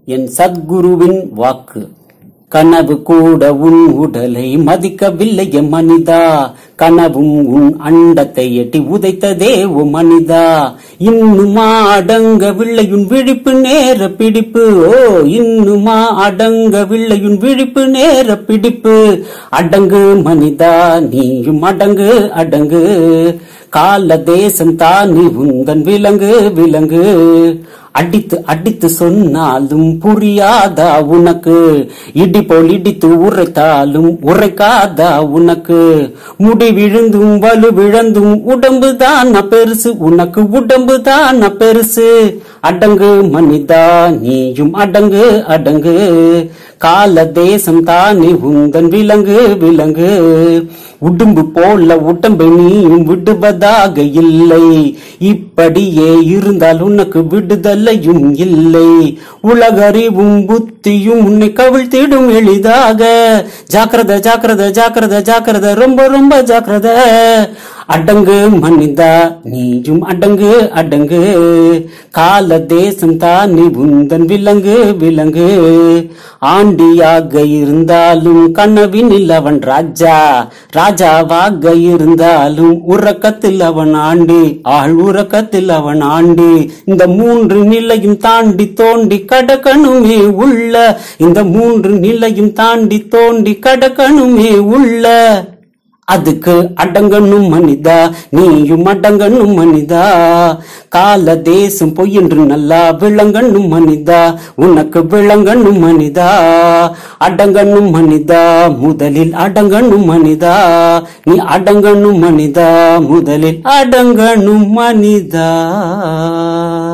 என் சத்குருவின் வாக்கு கனவு கூட உன் உடலை மதிக்கவில்லை என் மனிதா கனவும் உன் அண்டத்தை எட்டி உதைத்ததே ஓ மனிதா இன்னுமா அடங்கவில்லை உன் விழிப்பு நேர பிடிப்பு ஓ இன்னுமா அடங்கவில்லை உன் விழிப்பு நேர பிடிப்பு அடங்கு மனிதா நீயும் அடங்கு அடங்கு கால தேசம் தானி உந்தன் விலங்கு விலங்கு அடித்து அடித்து சொன்னாலும் புரியாதா உனக்கு இடி போல் இடித்து உரைத்தாலும் உரைக்காதா உனக்கு முடி விழுந்தும் வலு விழந்தும் உடம்பு தான் பெருசு உனக்கு உடம்பு தான் பெருசு அடங்கு மனிதா நீயும் அடங்கு அடங்கு கால தேசம் தானே உந்தன் விலங்கு விலங்கு உடும்பு போல உடம்பை நீயும் விடுவதாக இல்லை இப்படியே இருந்தால் உனக்கு விடுதலையும் இல்லை உலகறிவும் புத்தியும் உன்னை கவிழ்த்திடும் எளிதாக ஜாக்கிரத ஜாக்கிரத ஜாக்கிரத ஜாக்கிரத ரொம்ப ரொம்ப ஜாக்கிரத அடங்கு மனிதா நீயும் அடங்கு அடங்கு கால தேசம் தானே உந்தன் விலங்கு விலங்கு ஆண்டியாக இருந்தாலும் கனவினில் அவன் ராஜா ராஜாவாக இருந்தாலும் உறக்கத்தில் அவன் ஆண்டி ஆள் உறக்கத்தில் அவன் ஆண்டி இந்த மூன்று நிலையும் தாண்டி தோண்டி கடக்கணுமே உள்ள இந்த மூன்று நிலையும் தாண்டி தோண்டி கடக்கணுமே உள்ள அதுக்கு அடங்கணும் மனிதா நீயும் அடங்கணும் மனிதா கால தேசம் பொய் என்று நல்லா விளங்கணும் மனிதா உனக்கு விளங்கணும் மனிதா அடங்கணும் மனிதா முதலில் அடங்கணும் மனிதா நீ அடங்கணும் மனிதா முதலில் அடங்கணும் மனிதா